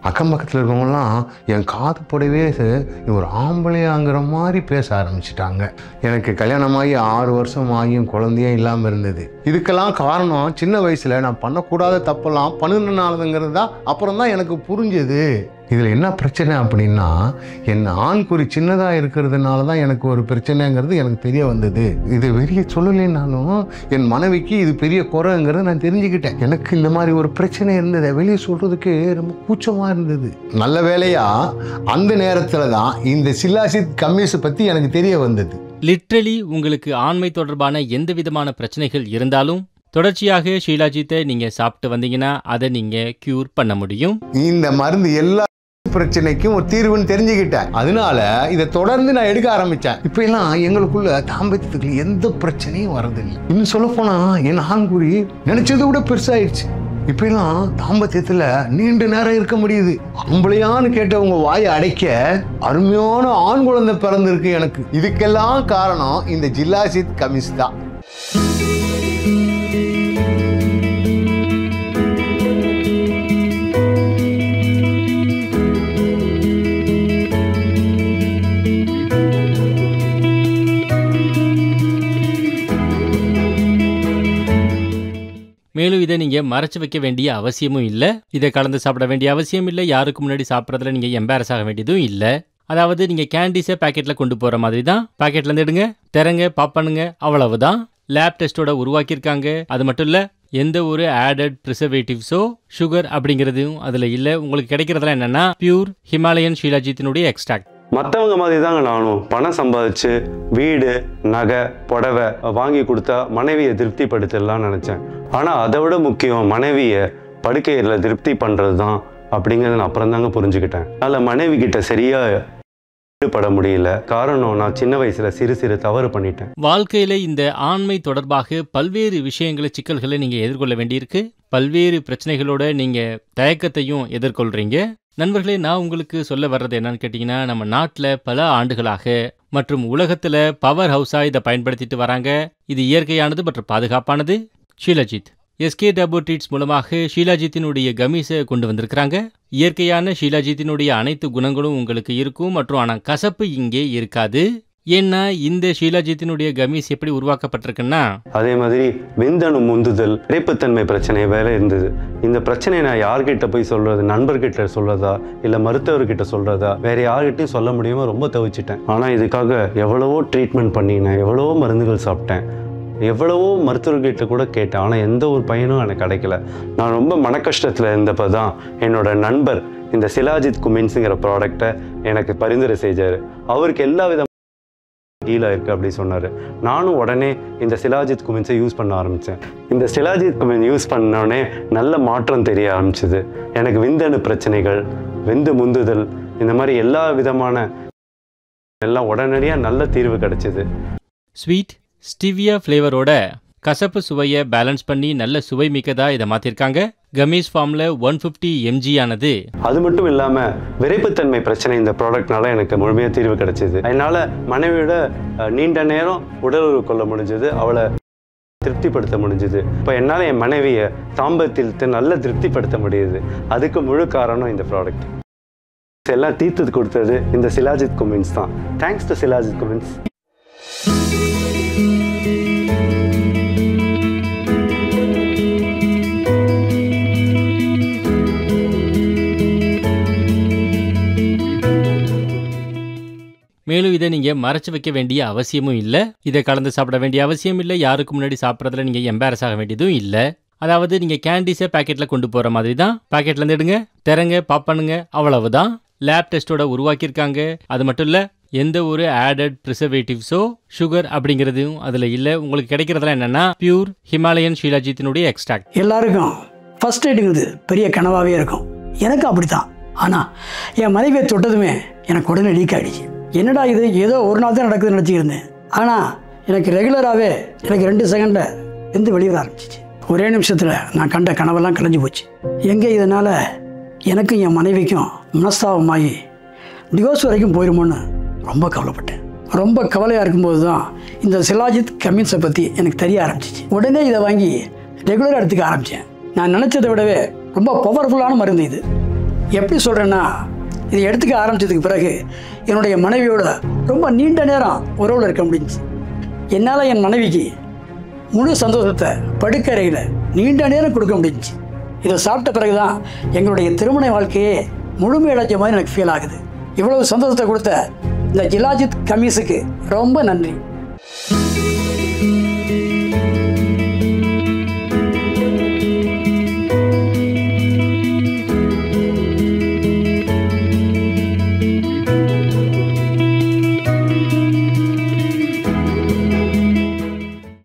அக்கம் பக்கத்தில் இருக்கவங்கலாம் என் காது போடவே இவன் ஒரு ஆம்பளையாங்கிற மாதிரி பேச ஆரம்பிச்சிட்டாங்க எனக்கு கல்யாணமாகி ஆறு வருஷம் ஆகியும் குழந்தையே இல்லாமல் இருந்தது இதுக்கெல்லாம் காரணம் சின்ன வயசில் நான் பண்ணக்கூடாத தப்பெல்லாம் பண்ணுனாலதுங்கிறது தான் அப்புறம் தான் எனக்கு புரிஞ்சது இதில் என்ன பிரச்சனை அப்படின்னா என் ஆண்குறி சின்னதாக இருக்கிறதுனால தான் எனக்கு ஒரு பிரச்சனைங்கிறது எனக்கு தெரிய வந்தது இது வெளியே சொல்லலைனாலும் என் மனைவிக்கு இது பெரிய குறைங்கிறத நான் தெரிஞ்சுக்கிட்டேன் எனக்கு இந்த மாதிரி ஒரு பிரச்சனை இருந்தது வெளியே சொல்கிறதுக்கு ரொம்ப கூச்சமாக இருந்தது நல்ல வேலையா அந்த நேரத்தில் தான் இந்த சில்லாசித் கம்யூஸ் பற்றி எனக்கு தெரிய வந்தது லிட்ரலி உங்களுக்கு ஆண்மை தொடர்பான எந்த விதமான பிரச்சனைகள் இருந்தாலும் தொடர்ச்சியாக ஷீலாஜித்தை நீங்க சாப்பிட்டு வந்தீங்கன்னா அதை நீங்க கியூர் பண்ண முடியும் இந்த மருந்து எல்லா பிரச்சனைக்கும் ஒரு தீர்வுன்னு தெரிஞ்சுக்கிட்டேன் அதனால இதை தொடர்ந்து நான் எடுக்க ஆரம்பிச்சேன் இப்போ எல்லாம் எங்களுக்குள்ள தாம்பத்தியத்துக்கு எந்த பிரச்சனையும் வரதில்லை இன்னும் சொல்ல போனா என் ஆண்குறி நினைச்சதை விட பெருசாயிடுச்சு இப்ப எல்லாம் தாம்பத்தியத்துல நீண்ட நேரம் இருக்க முடியுது ஆம்பளையான்னு கேட்டவங்க வாயை அடைக்க அருமையான ஆண் குழந்தை பிறந்திருக்கு எனக்கு இதுக்கெல்லாம் காரணம் இந்த ஜில்லாசித் கமிஸ் தான் மேலும் இதை நீங்க மறைச்சு வைக்க வேண்டிய அவசியமும் இல்லை இதை கலந்து சாப்பிட வேண்டிய அவசியம் இல்லை யாருக்கு முன்னாடி சாப்பிட்றதுல நீங்க எம்பாரஸ் ஆக வேண்டியதும் இல்லை அதாவது நீங்க கேண்டீஸை பாக்கெட்ல கொண்டு போற மாதிரி தான் பாக்கெட்ல இருந்து எடுங்க திறங்க பாப் பண்ணுங்க அவ்வளவுதான் லேப் டெஸ்டோட உருவாக்கியிருக்காங்க அது மட்டும் இல்ல எந்த ஒரு ஆடட் ப்ரிசர்வேட்டிவ்ஸோ சுகர் அப்படிங்கிறதும் அதுல இல்ல உங்களுக்கு கிடைக்கிறதுலாம் என்னன்னா பியூர் ஹிமாலயன் ஷீலாஜித்தினுடைய எக்ஸ்ட்ராக்ட் மற்றவங்க மாதிரி தாங்க நானும் பணம் சம்பாதிச்சு வீடு நகை புடவை வாங்கி கொடுத்தா மனைவியை திருப்திப்படுத்திடலாம்னு நினச்சேன் ஆனால் அதை விட முக்கியம் மனைவியை படுக்கையில் திருப்தி பண்ணுறது தான் அப்படிங்கிறத நான் அப்புறம் தாங்க புரிஞ்சுக்கிட்டேன் அதில் மனைவி கிட்ட சரியாக ஈடுபட முடியல காரணம் நான் சின்ன வயசில் சிறு சிறு தவறு பண்ணிட்டேன் வாழ்க்கையில இந்த ஆண்மை தொடர்பாக பல்வேறு விஷயங்களை சிக்கல்களை நீங்க எதிர்கொள்ள வேண்டியிருக்கு பல்வேறு பிரச்சனைகளோட நீங்க தயக்கத்தையும் எதிர்கொள்றீங்க நண்பர்களே நான் உங்களுக்கு சொல்ல வர்றது என்னன்னு கேட்டிங்கன்னா நம்ம நாட்டில் பல ஆண்டுகளாக மற்றும் உலகத்தில் பவர் ஹவுஸாக இதை பயன்படுத்திட்டு வராங்க இது இயற்கையானது மற்றும் பாதுகாப்பானது ஷீலாஜித் எஸ்கே டபு ட்ரீட்ஸ் மூலமாக ஷீலாஜித்தினுடைய கமீஸை கொண்டு வந்திருக்கிறாங்க இயற்கையான ஷீலாஜித்தினுடைய அனைத்து குணங்களும் உங்களுக்கு இருக்கும் மற்றும் ஆனால் கசப்பு இங்கே இருக்காது ஏன்னா இந்த ஷீலாஜித்தினுடைய கமீஸ் எப்படி உருவாக்கப்பட்டிருக்குன்னா அதே மாதிரி விந்தணு முந்துதல் இறைப்புத்தன்மை பிரச்சனை வேற இருந்தது இந்த பிரச்சனையை நான் யார்கிட்ட போய் சொல்றது நண்பர்கிட்ட சொல்றதா இல்லை மருத்துவர்கிட்ட சொல்றதா வேற யார்கிட்டயும் சொல்ல முடியாம ரொம்ப தவிச்சிட்டேன் ஆனால் இதுக்காக எவ்வளவோ ட்ரீட்மெண்ட் பண்ணினேன் எவ்வளவோ மருந்துகள் சாப்பிட்டேன் எவ்வளவோ மருத்துவர்கிட்ட கூட கேட்டேன் ஆனால் எந்த ஒரு பையனும் எனக்கு கிடைக்கல நான் ரொம்ப மனக்கஷ்டத்தில் இருந்தப்போ தான் என்னோட நண்பர் இந்த சிலாஜித் குமின்ஸுங்கிற ப்ராடக்டை எனக்கு பரிந்துரை செஞ்சார் அவருக்கு எல்லா வித ஹீலாக இருக்குது அப்படி சொன்னார் நானும் உடனே இந்த சிலாஜித் குமின்ஸை யூஸ் பண்ண ஆரம்பித்தேன் இந்த சிலாஜித் குமின் யூஸ் பண்ணோடனே நல்ல மாற்றம் தெரிய ஆரம்பிச்சுது எனக்கு விந்தணு பிரச்சனைகள் விந்து முந்துதல் இந்த மாதிரி எல்லா விதமான எல்லாம் உடனடியாக நல்ல தீர்வு கிடைச்சிது ஸ்வீட் ஸ்டிவியா ஃப்ளேவரோட கசப்பு சுவையை பேலன்ஸ் பண்ணி நல்ல சுவை மிக்கதா இதை மாற்றிருக்காங்க கமீஸ் ஃபார்மில் ஒன் ஃபிஃப்டி எம்ஜி ஆனது அது மட்டும் இல்லாமல் விரைப்புத்தன்மை பிரச்சனை இந்த ப்ராடக்ட்னால எனக்கு முழுமையாக தீர்வு கிடைச்சிது அதனால மனைவியோட அஹ், நீண்ட நேரம் உடலுறவு கொள்ள முடிஞ்சது அவளை திருப்திப்படுத்த முடிஞ்சது இப்போ என்னால் என் மனைவியை தாம்பத்தியத்தை நல்லா திருப்திப்படுத்த முடியுது அதுக்கு முழு காரணம் இந்த ப்ராடக்ட் எல்லாம் தீர்த்து கொடுத்தது இந்த சிலாஜித் குமின்ஸ் தான் தேங்க்ஸ் டு சிலாஜித் குமின்ஸ் மேலும் இதை நீங்கள் மறைச்சு வைக்க வேண்டிய அவசியமும் இல்லை இதை கலந்து சாப்பிட வேண்டிய அவசியம் இல்லை யாருக்கு முன்னாடி சாப்பிட்றதுல நீங்கள் எம்பாரஸ் ஆக வேண்டியதும் இல்லை அதாவது நீங்கள் கேண்டீஸை பாக்கெட்டில் கொண்டு போகிற மாதிரி தான் பாக்கெட்லேருந்து எடுங்க திறங்க பாப் பண்ணுங்க அவ்வளவுதான் லேப் டெஸ்டோட உருவாக்கியிருக்காங்க அது மட்டும் இல்லை எந்த ஒரு ஆடட் ப்ரிசர்வேட்டிவ்ஸோ சுகர் அப்படிங்கிறதும் அதில் இல்லை உங்களுக்கு கிடைக்கிறதுலாம் என்னன்னா பியூர் ஹிமாலயன் ஷீலாஜித்தினுடைய எக்ஸ்ட்ராக்ட் எல்லாருக்கும் ஃபர்ஸ்ட் எய்டுங்கிறது பெரிய கனவாகவே இருக்கும் எனக்கு அப்படித்தான் ஆனால் என் மனைவியை தொட்டதுமே எனக்கு உடனே லீக் ஆகிடுச்சு என்னடா இது ஏதோ ஒரு நாள் தான் நடக்குதுன்னு நினச்சிக்கிருந்தேன் ஆனால் எனக்கு ரெகுலராகவே எனக்கு ரெண்டு செகண்டில் எந்த வெளியே ஆரம்பிச்சிச்சு ஒரே நிமிஷத்தில் நான் கண்ட கனவெல்லாம் கலைஞ்சு போச்சு எங்கே இதனால் எனக்கும் என் மனைவிக்கும் மனஸ்தாபமாகி டிவோர்ஸ் வரைக்கும் போயிருமோன்னு ரொம்ப கவலைப்பட்டேன் ரொம்ப கவலையாக இருக்கும்போது தான் இந்த சிலாஜித் கமின்ஸை பற்றி எனக்கு தெரிய ஆரம்பிச்சிச்சு உடனே இதை வாங்கி ரெகுலராக எடுத்துக்க ஆரம்பித்தேன் நான் நினச்சதை விடவே ரொம்ப பவர்ஃபுல்லான மருந்து இது எப்படி சொல்கிறேன்னா இதை எடுத்துக்க ஆரம்பிச்சதுக்கு பிறகு என்னுடைய மனைவியோட ரொம்ப நீண்ட நேரம் உறவில் இருக்க முடிஞ்சுச்சு என்னால் என் மனைவிக்கு முழு சந்தோஷத்தை படுக்கறையில் நீண்ட நேரம் கொடுக்க முடிஞ்சுச்சு இதை சாப்பிட்ட பிறகு தான் எங்களுடைய திருமண வாழ்க்கையே முழுமையடைஞ்ச மாதிரி எனக்கு ஃபீல் ஆகுது இவ்வளவு சந்தோஷத்தை கொடுத்த இந்த ஜிலாஜித் கமீஸுக்கு ரொம்ப நன்றி